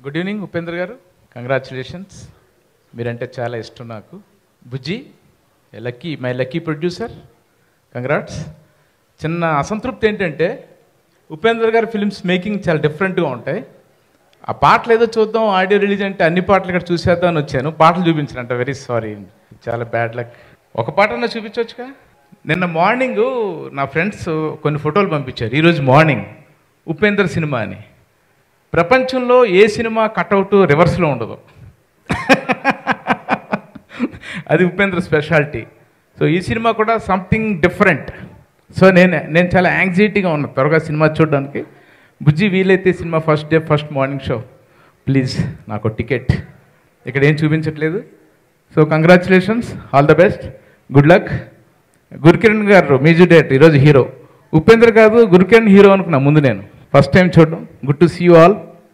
good evening Upendra గారు congratulations మీరంటే చాలా ఇష్టం నాకు బుజ్జి lucky my lucky producer congrats చిన్న అసంతృప్తి ఏంటంటే ఉపేంద్ర గారి ఫిల్మ్స్ మేకింగ్ చాలా డిఫరెంట్గా ఉంటాయి ఆ పాటలు ఏదో చూద్దాం ఆడియో రిలీజ్ అంటే అన్ని పాటలు ఇక్కడ చూసేద్దాం అని వచ్చాను పాటలు చూపించారంట వెరీ సారీ చాలా బ్యాడ్ లక్ ఒక పాటన్నా చూపించవచ్చుగా నిన్న మార్నింగ్ నా ఫ్రెండ్స్ కొన్ని ఫోటోలు పంపించారు ఈరోజు మార్నింగ్ ఉపేంద్ర సినిమా అని ప్రపంచంలో ఏ సినిమా కట్అవుట్ రివర్స్లో ఉండదు అది ఉపేంద్ర స్పెషాలిటీ సో ఈ సినిమా కూడా సంథింగ్ డిఫరెంట్ సో నేను నేను చాలా యాంగ్జైటీగా ఉన్నా త్వరగా సినిమా చూడడానికి బుజ్జి వీలైతే cinema first day first morning show please నాకు టికెట్ ఇక్కడ ఏం చూపించట్లేదు so congratulations all the best good luck Gurukiran garu music director ఈరోజు హీరో ఉపేంద్ర కాదు గురుకిరణ్ హీరో అనుకున్నా ముందు నేను ఫస్ట్ టైం చూడడం good to see you all